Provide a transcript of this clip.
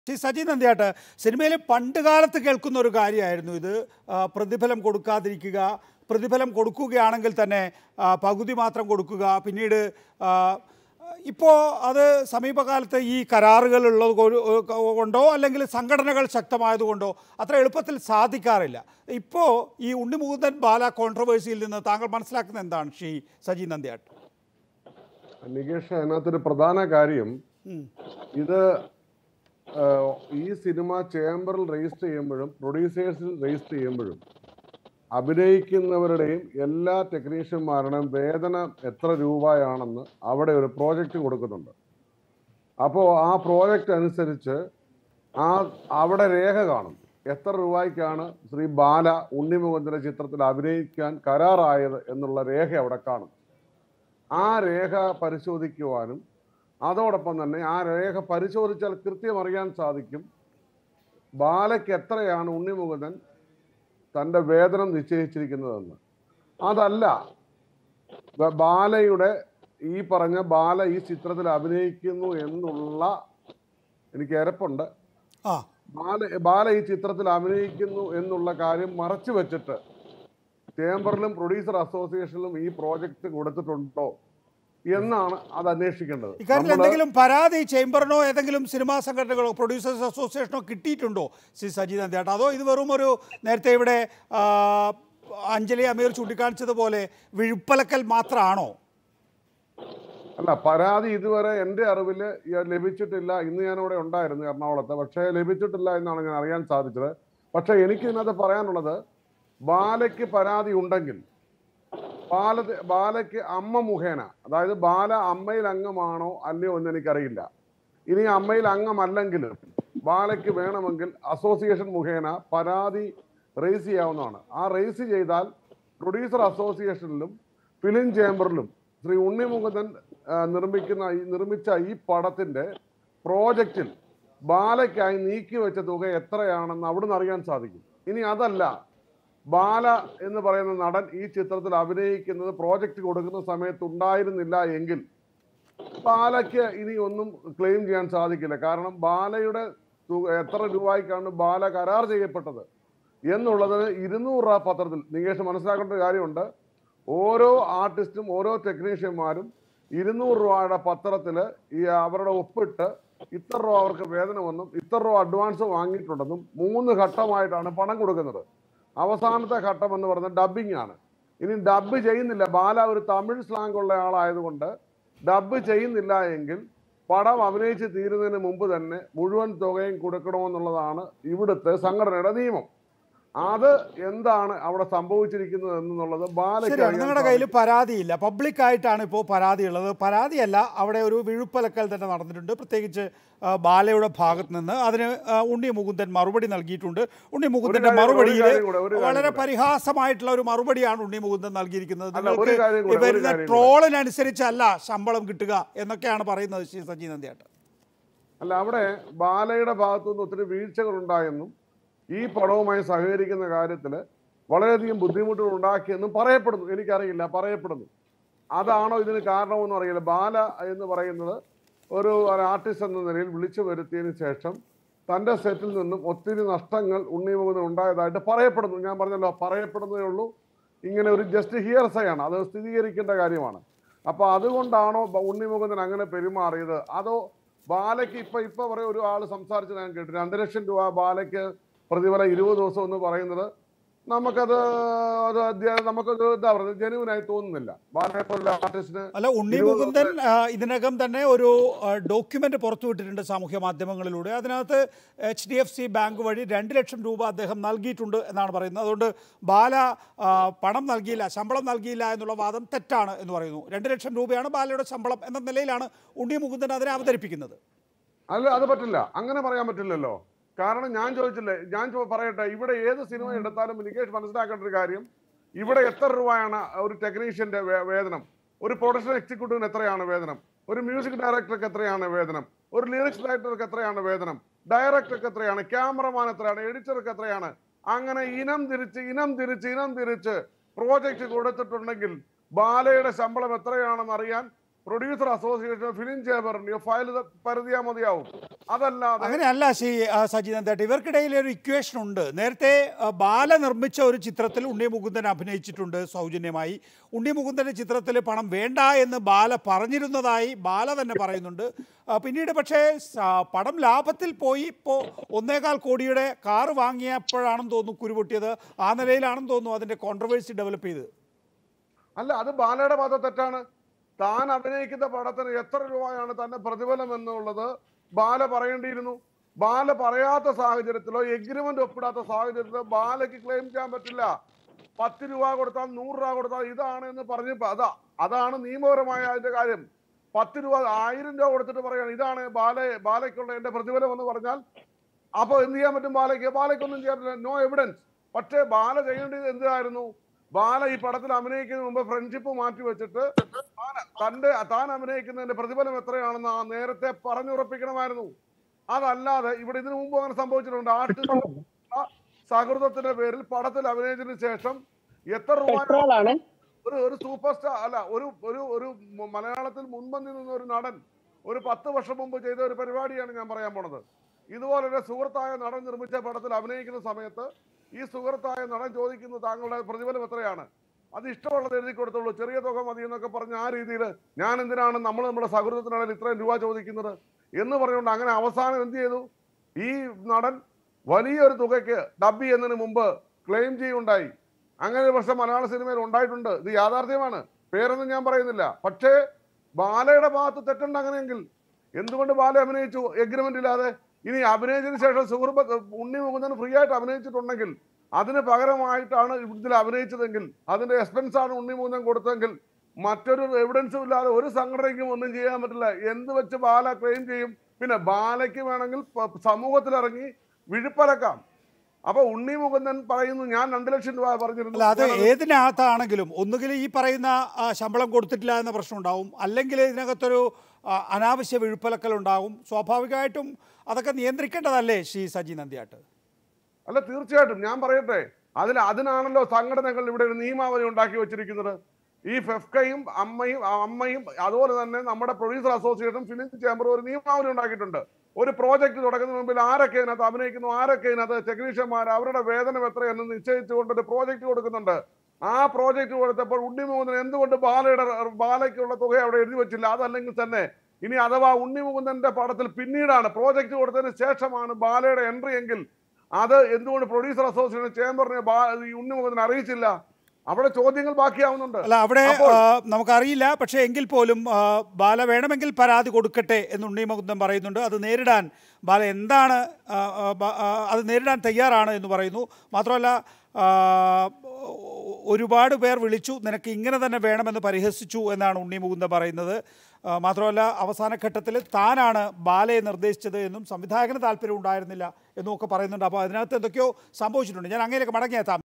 ശ്രീ സജി നന്ദിയാട്ട് സിനിമയിൽ പണ്ട് കാലത്ത് കേൾക്കുന്ന ഒരു കാര്യമായിരുന്നു ഇത് ആ, പ്രതിഫലം കൊടുക്കാതിരിക്കുക പ്രതിഫലം കൊടുക്കുകയാണെങ്കിൽ തന്നെ ആ, പകുതി മാത്രം കൊടുക്കുക പിന്നീട് ഇപ്പോൾ അത് സമീപകാലത്ത് ഈ കരാറുകൾ ഉള്ളത് കൊ- കൊണ്ടോ അല്ലെങ്കിൽ സംഘടനകൾ ശക്തമായതുകൊണ്ടോ അത്ര എളുപ്പത്തിൽ സാധിക്കാറില്ല ഇപ്പോൾ ഈ ഉണ്ണിമുകുന്ദൻ ബാല കോൺട്രവേഴ്സിയിൽ നിന്ന് താങ്കൾ മനസ്സിലാക്കുന്നത് എന്താണ് ശ്രീ സജി നന്ദിയാട്ട് നികേഷ് അതിനകത്തൊരു പ്രധാന കാര്യം ഉം. ഇത് ആ, ഈ സിനിമ ചേംബറിൽ രജിസ്റ്റർ ചെയ്യുമ്പോഴും പ്രൊഡ്യൂസേഴ്സിൽ രജിസ്റ്റർ ചെയ്യുമ്പോഴും അഭിനയിക്കുന്നവരുടെയും എല്ലാ ടെക്നീഷ്യന്മാരുടെയും വേതനം എത്ര രൂപയാണെന്ന് അവിടെ ഒരു പ്രോജക്റ്റ് കൊടുക്കുന്നുണ്ട് അപ്പോൾ ആ പ്രോജക്റ്റ് അനുസരിച്ച് ആ അവിടെ രേഖ കാണും എത്ര രൂപയ്ക്കാണ് ശ്രീ ബാല ഉണ്ണിമുഖത്തിന്റെ ചിത്രത്തിൽ അഭിനയിക്കാൻ കരാറായത് എന്നുള്ള രേഖ അവിടെ കാണും ആ രേഖ പരിശോധിക്കുവാനും അതോടൊപ്പം തന്നെ ആ രേഖ പരിശോധിച്ചാൽ കൃത്യം അറിയാൻ സാധിക്കും ബാലയ്ക്ക് എത്രയാണ് ഉണ്ണിമുകുന്ദൻ തൻ്റെ വേതനം നിശ്ചയിച്ചിരിക്കുന്നതെന്ന് അതല്ല ബ- ബാലയുടെ ഈ പറഞ്ഞ ബാല ഈ ചിത്രത്തിൽ അഭിനയിക്കുന്നു എന്നുള്ള എനിക്ക് എരപ്പുണ്ട് ആ ബാല ബാല ഈ ചിത്രത്തിൽ അഭിനയിക്കുന്നു എന്നുള്ള കാര്യം മറച്ചു വെച്ചിട്ട് ചേംബറിലും പ്രൊഡ്യൂസർ അസോസിയേഷനിലും ഈ പ്രോജക്റ്റ് കൊടുത്തിട്ടുണ്ടോ എന്നാണ് അത് അന്വേഷിക്കേണ്ടത് ഇക്കാര്യത്തിൽ നമ്മള് എന്തെങ്കിലും പരാതി ചേംബറിനോ ഏതെങ്കിലും സിനിമാ സംഘടനകളോ പ്രൊഡ്യൂസേഴ്സ് അസോസിയേഷനോ കിട്ടിയിട്ടുണ്ടോ ശ്രീ സജി നന്ദിയാട്ട് അതോ ഇത് വെറും ഒരു നേരത്തെ ഇവിടെ ആ, അഞ്ജലി അമീർ ചൂണ്ടിക്കാണിച്ചതുപോലെ വിഴുപ്പലക്കൽ മാത്രമാണോ അല്ല പരാതി ഇതുവരെ എൻ്റെ അറിവിൽ ലഭിച്ചിട്ടില്ല ഇന്ന് ഞാൻ ഇവിടെ ഉണ്ടായിരുന്നു എറണാകുളത്ത് പക്ഷേ ലഭിച്ചിട്ടില്ല എന്നാണ് ഞാൻ അറിയാൻ സാധിച്ചത് പക്ഷേ എനിക്ക് ഇതിനകത്ത് പറയാനുള്ളത് ബാലയ്ക്ക് പരാതി ഉണ്ടെങ്കിൽ ബാല ബാലയ്ക്ക് അമ്മ മുഖേന അതായത് ബാല അമ്മയിൽ അംഗമാണോ അല്ലയോ എന്ന് എനിക്കറിയില്ല ഇനി അമ്മയിൽ അംഗമല്ലെങ്കിലും ബാലയ്ക്ക് വേണമെങ്കിൽ അസോസിയേഷൻ മുഖേന പരാതി റേസ് ചെയ്യാവുന്നതാണ് ആ റേസ് ചെയ്താൽ പ്രൊഡ്യൂസർ അസോസിയേഷനിലും ഫിലിം ചേംബറിലും ശ്രീ ഉണ്ണിമുകുന്ദൻ ആ, നിർമ്മിക്കുന്ന ഈ നിർമ്മിച്ച ഈ പടത്തിന്റെ പ്രോജക്റ്റിൽ ബാലയ്ക്കായി നീക്കി വെച്ച തുക എത്രയാണെന്ന് അവിടുന്ന് അറിയാൻ സാധിക്കും ഇനി അതല്ല ബാല എന്ന് പറയുന്ന നടൻ ഈ ചിത്രത്തിൽ അഭിനയിക്കുന്നത് പ്രോജക്റ്റ് കൊടുക്കുന്ന സമയത്ത് ഉണ്ടായിരുന്നില്ല എങ്കിൽ ബാലയ്ക്ക് ഇനി ഒന്നും ക്ലെയിം ചെയ്യാൻ സാധിക്കില്ല കാരണം ബാലയുടെ തുക എത്ര രൂപയ്ക്കാണ് ബാല കരാർ ചെയ്യപ്പെട്ടത് എന്നുള്ളതിന് ഇരുന്നൂറ് രൂപ പത്രത്തിൽ നികേഷ് മനസ്സിലാക്കേണ്ട ഒരു കാര്യമുണ്ട് ഓരോ ആർട്ടിസ്റ്റും ഓരോ ടെക്നീഷ്യന്മാരും ഇരുന്നൂറ് രൂപയുടെ പത്രത്തിൽ ഈ അവരുടെ ഒപ്പിട്ട് ഇത്ര രൂപ അവർക്ക് വേതനമെന്നും ഇത്ര രൂപ അഡ്വാൻസ് വാങ്ങിയിട്ടുണ്ടെന്നും മൂന്ന് ഘട്ടമായിട്ടാണ് പണം കൊടുക്കുന്നത് അവസാനത്തെ ഘട്ടം എന്ന് പറയുന്നത് ഡബിംഗ് ആണ് ഇനി ഡബ് ചെയ്യുന്നില്ല ബാല ഒരു തമിഴ് സ്ലാങ് ഉള്ള ആളായതുകൊണ്ട് ഡബ് ചെയ്യുന്നില്ല എങ്കിൽ പടം അഭിനയിച്ച് തീരുന്നതിന് മുമ്പ് തന്നെ മുഴുവൻ തുകയും കൊടുക്കണമെന്നുള്ളതാണ് ഇവിടുത്തെ സംഘടനയുടെ നിയമം അത് എന്താണ് അവിടെ സംഭവിച്ചിരിക്കുന്നത് എന്നുള്ളത് ബാലയ്ക്ക് ശരിയാണ് അറിയാൻ നിങ്ങളുടെ കയ്യിൽ പരാതിയില്ല പബ്ലിക് ആയിട്ടാണ് ഇപ്പോൾ പരാതി ഉള്ളത് പരാതിയല്ല അവിടെ ഒരു വിഴുപ്പലക്കൽ തന്നെ നടന്നിട്ടുണ്ട് പ്രത്യേകിച്ച് ആ, ബാലയുടെ ഭാഗത്ത് നിന്ന് അതിന് ആ, ഉണ്ണി മുകുന്ദൻ മറുപടി നൽകിയിട്ടുണ്ട് ഉണ്ണി മുകുന്ദന്റെ കാര്യം കൂടെ, ഒരു മറുപടിയിൽ കാര്യം കൂടെ, ഒരു കാര്യം വളരെ കൂടെ. പരിഹാസമായിട്ടുള്ള ഒരു മറുപടിയാണ് ഉണ്ണി മുകുന്ദൻ നൽകിയിരിക്കുന്നത് അല്ല, ഒരു നിങ്ങൾക്ക് കാര്യം കൂടെ, ഈ ഒരു വരുന്ന കാര്യം കൂടെ. ട്രോളിനനുസരിച്ചല്ല ശമ്പളം കിട്ടുക എന്നൊക്കെയാണ് പറയുന്നത് ശ്രീ സജി നന്ദിയാട്ട് അല്ല അവിടെ ബാലയുടെ ഭാഗത്തുനിന്ന് ഒത്തിരി വീഴ്ചകൾ ഉണ്ടായെന്നും ഈ പടവുമായി സഹകരിക്കുന്ന കാര്യത്തിൽ വളരെയധികം ബുദ്ധിമുട്ടുകൾ ഉണ്ടാക്കിയെന്നും പറയപ്പെടുന്നു എനിക്കറിയില്ല പറയപ്പെടുന്നു അതാണോ ഇതിന് കാരണമെന്നും അറിയില്ല ബാല എന്ന് പറയുന്നത് ഒരു ആർട്ടിസ്റ്റ് എന്ന നിലയിൽ വിളിച്ചു വരുത്തിയതിന് ശേഷം തൻ്റെ സെറ്റിൽ നിന്നും ഒത്തിരി നഷ്ടങ്ങൾ ഉണ്ണിമുഖന് ഉണ്ടായതായിട്ട് പറയപ്പെടുന്നു ഞാൻ പറഞ്ഞല്ലോ പറയപ്പെടുന്നതേ ഉള്ളൂ ഇങ്ങനെ ഒരു ജസ്റ്റ് ഹിയർസേ ആണ് അത് സ്ഥിരീകരിക്കേണ്ട കാര്യമാണ് അപ്പൊ അതുകൊണ്ടാണോ ബ- ഉണ്ണിമുകുന്ദൻ അങ്ങനെ പെരുമാറിയത് അതോ ബാലയ്ക്ക് ഇപ്പൊ ഇപ്പൊ പറയും ഒരു ആള് സംസാരിച്ചത് ഞാൻ കേട്ടു രണ്ട് ലക്ഷം രൂപ ബാലയ്ക്ക് പ്രതിഫലം ഇരുപത് ദിവസം എന്ന് പറയുന്നത് നമുക്കത് അത് അധ്യ- നമുക്കത് എന്താ പറയുക ജനുവിനായി തോന്നുന്നില്ല ബാലയെ പോലുള്ള ആർട്ടിസ്റ്റിന് അല്ല ഉണ്ണി ഇരുപത് മുകുന്ദൻ ആ, ഇതിനകം തന്നെ ഒരു ഡോക്യുമെന്റ് പുറത്തുവിട്ടിട്ടുണ്ട് സാമൂഹ്യ മാധ്യമങ്ങളിലൂടെ അതിനകത്ത് H D F C bank വഴി രണ്ട് ലക്ഷം രൂപ അദ്ദേഹം നൽകിയിട്ടുണ്ട് എന്നാണ് പറയുന്നത് അതുകൊണ്ട് ബാല ആ, പണം നൽകിയില്ല ശമ്പളം നൽകിയില്ല എന്നുള്ള വാദം തെറ്റാണ് എന്ന് പറയുന്നു രണ്ട് ലക്ഷം രൂപയാണ് ബാലയുടെ ശമ്പളം എന്ന നിലയിലാണ് ഉണ്ണി മുകുന്ദൻ അതിനെ അവതരിപ്പിക്കുന്നത് അല്ല അത് പറ്റില്ല അങ്ങനെ പറയാൻ പറ്റില്ലല്ലോ കാരണം ഞാൻ ചോദിച്ചില്ലേ ഞാൻ ചോ- പറയട്ടെ ഇവിടെ ഏത് സിനിമ എടുത്താലും നികേഷ് മനസ്സിലാക്കേണ്ട ഒരു കാര്യം ഇവിടെ എത്ര രൂപയാണ് ഒരു ടെക്നീഷ്യന്റെ വേ- വേതനം ഒരു പ്രൊഡക്ഷൻ എക്സിക്യൂട്ടീവിന് എത്രയാണ് വേതനം ഒരു മ്യൂസിക് ഡയറക്ടർക്ക് എത്രയാണ് വേതനം ഒരു ലിറിക്സ് ഡയറക്ടർക്ക് എത്രയാണ് വേതനം ഡയറക്ടർക്ക് എത്രയാണ് ക്യാമറമാൻ എത്രയാണ് എഡിറ്റർക്ക് എത്രയാണ് അങ്ങനെ ഇനം തിരിച്ച് ഇനം തിരിച്ച് ഇനം തിരിച്ച് പ്രോജക്റ്റ് കൊടുത്തിട്ടുണ്ടെങ്കിൽ ബാലയുടെ ശമ്പളം എത്രയാണെന്ന് അറിയാൻ പ്രൊഡ്യൂസർ അസോസിയേഷൻ ഫിലിം ചേംബറിന്റെയോ ഫയൽ പരുതിയാ മതിയാവും അതല്ലാതെ അങ്ങനെയല്ല ശ്രീ ആ, സജി നന്ദേട്ട് ഇവർക്കിടയിൽ ഒരു ഇക്വേഷൻ ഉണ്ട് നേരത്തെ ആ, ബാല നിർമ്മിച്ച ഒരു ചിത്രത്തിൽ ഉണ്ണി മുകുന്ദൻ അഭിനയിച്ചിട്ടുണ്ട് സൗജന്യമായി ഉണ്ണി മുകുന്ദൻ്റെ ചിത്രത്തിൽ പണം വേണ്ട എന്ന് ബാല പറഞ്ഞിരുന്നതായി ബാല തന്നെ പറയുന്നുണ്ട് ആ, പിന്നീട് പക്ഷേ സ- പടം ലാഭത്തിൽ പോയി ഇപ്പോൾ ഒന്നേകാൽ കോടിയുടെ കാറ് വാങ്ങിയപ്പോഴാണെന്ന് തോന്നുന്നു കുരുപൊട്ടിയത് ആ നിലയിലാണെന്ന് തോന്നുന്നു അതിൻ്റെ കോൺട്രവേഴ്സി ഡെവലപ്പ് ചെയ്ത് അല്ല അത് ബാലയുടെ ഭാഗത്ത് തെറ്റാണ് താൻ അഭിനയിക്കുന്ന പടത്തിന് എത്ര രൂപയാണ് തന്നെ പ്രതിഫലം എന്നുള്ളത് ബാല പറയേണ്ടിയിരുന്നു ബാല പറയാത്ത സാഹചര്യത്തിലോ എഗ്രിമെന്റ് ഒപ്പിടാത്ത സാഹചര്യത്തിലോ ബാലയ്ക്ക് ക്ലെയിം ചെയ്യാൻ പറ്റില്ല പത്ത് രൂപ കൊടുത്താൽ നൂറ് രൂപ കൊടുത്താൽ ഇതാണ് എന്ന് പറഞ്ഞപ്പോ അതാ അതാണ് നിയമപരമായ അതിന്റെ കാര്യം പത്ത് രൂപ ആയിരം രൂപ കൊടുത്തിട്ട് പറയാണ് ഇതാണ് ബാല ബാലയ്ക്കുള്ള എന്റെ പ്രതിഫലം എന്ന് പറഞ്ഞാൽ അപ്പൊ എന്ത് ചെയ്യാൻ പറ്റും ബാലയ്ക്ക് ബാലയ്ക്കൊന്നും ചെയ്യാൻ പറ്റില്ല നോ എവിഡൻസ് പക്ഷേ ബാല ചെയ്യേണ്ടത് എന്തായിരുന്നു ബാല ഈ പടത്തിൽ അഭിനയിക്കുന്നതിന് മുമ്പ് ഫ്രണ്ട്ഷിപ്പ് മാറ്റി വെച്ചിട്ട് താൻ- തന്റെ താൻ അഭിനയിക്കുന്നതിന്റെ പ്രതിഫലം എത്രയാണെന്ന് ആ നേരത്തെ പറഞ്ഞുറപ്പിക്കണമായിരുന്നു അതല്ലാതെ ഇവിടെ ഇതിനു മുമ്പ് അങ്ങനെ സംഭവിച്ചിട്ടുണ്ട് ആർട്ടിസ്റ്റ് സൗഹൃദത്തിന്റെ പേരിൽ പടത്തിൽ അഭിനയിച്ചതിന് ശേഷം എത്ര രൂപ പെട്രോളാണ് ഒരു ഒരു സൂപ്പർ സ്റ്റാർ അല്ല ഒരു ഒരു ഒരു മ- മലയാളത്തിൽ മുൻപന്തി നിന്ന ഒരു നടൻ ഒരു പത്ത് വർഷം മുമ്പ് ചെയ്ത ഒരു പരിപാടിയാണ് ഞാൻ പറയാൻ പോണത് ഇതുപോലൊരു സുഹൃത്തായ നടൻ നിർമ്മിച്ച പടത്തിൽ അഭിനയിക്കുന്ന സമയത്ത് ഈ സുഹൃത്തായ നടൻ ചോദിക്കുന്നത് താങ്കളുടെ പ്രതിഫലം എത്രയാണ് അത് ഇഷ്ടമുള്ളത് എഴുതി കൊടുത്തോളൂ ചെറിയ തുക മതി എന്നൊക്കെ പറഞ്ഞ ആ രീതിയിൽ ഞാൻ എന്തിനാണ് നമ്മൾ നമ്മുടെ സൗഹൃദത്തിനാണെങ്കിൽ ഇത്രയും രൂപ ചോദിക്കുന്നത് എന്ന് പറഞ്ഞുകൊണ്ട് അങ്ങനെ അവസാനം എന്ത് ചെയ്തു ഈ നടൻ വലിയൊരു തുകയ്ക്ക് ഡബ് ചെയ്യുന്നതിന് മുമ്പ് ക്ലെയിം ചെയ്യുണ്ടായി അങ്ങനെ ഒരു പ്രശ്നം മലയാള സിനിമയിൽ ഉണ്ടായിട്ടുണ്ട് ഇത് യാഥാർത്ഥ്യമാണ് പേരൊന്നും ഞാൻ പറയുന്നില്ല പക്ഷേ ബാലയുടെ ഭാഗത്ത് തെറ്റുണ്ട് അങ്ങനെയെങ്കിൽ എന്തുകൊണ്ട് ബാല അഭിനയിച്ചു എഗ്രിമെന്റ് ഇല്ലാതെ ഇനി അഭിനയിച്ചതിന് ശേഷം സുഹൃത്ത് ഉണ്ണി മുകുന്ദൻ ഫ്രീ ആയിട്ട് അഭിനയിച്ചിട്ടുണ്ടെങ്കിൽ അതിന് പകരമായിട്ടാണ് ഇതിൽ അഭിനയിച്ചതെങ്കിൽ അതിന്റെ എക്സ്പെൻസ് ആണ് ഉണ്ണി മുകുന്ദൻ കൊടുത്തതെങ്കിൽ മറ്റൊരു എവിഡൻസും ഇല്ലാതെ ഒരു സംഘടനയ്ക്കും ഒന്നും ചെയ്യാൻ പറ്റില്ല എന്ത് വെച്ച് ബാല ക്ലെയിം ചെയ്യും പിന്നെ ബാലയ്ക്ക് വേണമെങ്കിൽ പ- സമൂഹത്തിലിറങ്ങി വിഴുപ്പലക്കാം അപ്പൊ ഉണ്ണി മുകുന്ദൻ പറയുന്നു ഞാൻ രണ്ട് ലക്ഷം രൂപ പറഞ്ഞിരുന്നു അല്ല അത് ഞാനത് ഏതിനകത്താണെങ്കിലും ഒന്നുകിൽ ഈ പറയുന്ന ആ, ശമ്പളം കൊടുത്തിട്ടില്ല എന്ന പ്രശ്നം ഉണ്ടാവും അല്ലെങ്കിൽ ഇതിനകത്തൊരു ആ, അനാവശ്യ വിഴുപ്പലക്കൽ ഉണ്ടാകും സ്വാഭാവികമായിട്ടും അതൊക്കെ നിയന്ത്രിക്കേണ്ടതല്ലേ ശ്രീ സജി നന്ദിയാട്ട് അല്ല തീർച്ചയായിട്ടും ഞാൻ പറയട്ടെ അതിൽ അതിനാണല്ലോ സംഘടനകൾ ഇവിടെ ഒരു നിയമാവലി ഉണ്ടാക്കി വെച്ചിരിക്കുന്നത് ഈ ഫെഫ്കയും അമ്മയും ആ അമ്മയും അതുപോലെ തന്നെ നമ്മുടെ പ്രൊഡ്യൂസർ അസോസിയേഷൻ ഫിലിം ചേംബർ ഒരു നിയമാവലി ഉണ്ടാക്കിയിട്ടുണ്ട് ഒരു പ്രോജക്റ്റ് തുടങ്ങുന്നതിന് മുമ്പിൽ ആരൊക്കെ ഇതിനകത്ത് അഭിനയിക്കുന്നു ആരൊക്കെ ഇതിനകത്ത് ടെക്നീഷ്യന്മാർ അവരുടെ വേതനം എത്രയെന്ന് നിശ്ചയിച്ചുകൊണ്ട് ഒരു പ്രോജക്റ്റ് കൊടുക്കുന്നുണ്ട് ആ പ്രോജക്റ്റ് കൊടുത്തപ്പോൾ ഉണ്ണിമുകുന്ദൻ എന്തുകൊണ്ട് ബാലയുടെ ബാലയ്ക്കുള്ള തുക അവിടെ എഴുതി വെച്ചില്ല അതല്ലെങ്കിൽ തന്നെ ഇനി അഥവാ ഉണ്ണിമുകുന്ദന്റെ പടത്തിൽ പിന്നീടാണ് പ്രോജക്റ്റ് കൊടുത്തതിന് ശേഷമാണ് ബാലയുടെ എൻട്രി എങ്കിൽ അത് എന്തുകൊണ്ട് പ്രൊഡ്യൂസർ അസോസിയേഷൻ ചേംബറിനെ ബാ- ഈ ഉണ്ണിമുഖത്തിന് അറിയിച്ചില്ല അവിടെ ചോദ്യങ്ങൾ ബാക്കിയാവുന്നുണ്ട് അല്ല അവിടെ അപ്പോൾ- ആ, നമുക്കറിയില്ല പക്ഷേ എങ്കിൽ പോലും ആ, ബാല വേണമെങ്കിൽ പരാതി കൊടുക്കട്ടെ എന്ന് ഉണ്ണിമുകുന്ദൻ പറയുന്നുണ്ട് അത് നേരിടാൻ ബാല എന്താണ് ആ, ആ, ബ- ആ, അത് നേരിടാൻ തയ്യാറാണ് എന്ന് പറയുന്നു മാത്രമല്ല ആ, ഒരുപാട് പേർ വിളിച്ചു നിനക്ക് ഇങ്ങനെ തന്നെ വേണമെന്ന് പരിഹസിച്ചു എന്നാണ് ഉണ്ണി മുകുന്ദൻ പറയുന്നത് ആ, മാത്രമല്ല അവസാന ഘട്ടത്തിൽ താനാണ് ബാലയെ നിർദ്ദേശിച്ചത് എന്നും സംവിധായകന് താല്പര്യം ഉണ്ടായിരുന്നില്ല എന്നും ഒക്കെ പറയുന്നുണ്ട് അപ്പോൾ അതിനകത്ത് എന്തൊക്കെയോ സംഭവിച്ചിട്ടുണ്ട് ഞാൻ അങ്ങനെയൊക്കെ മടങ്ങിയെത്താം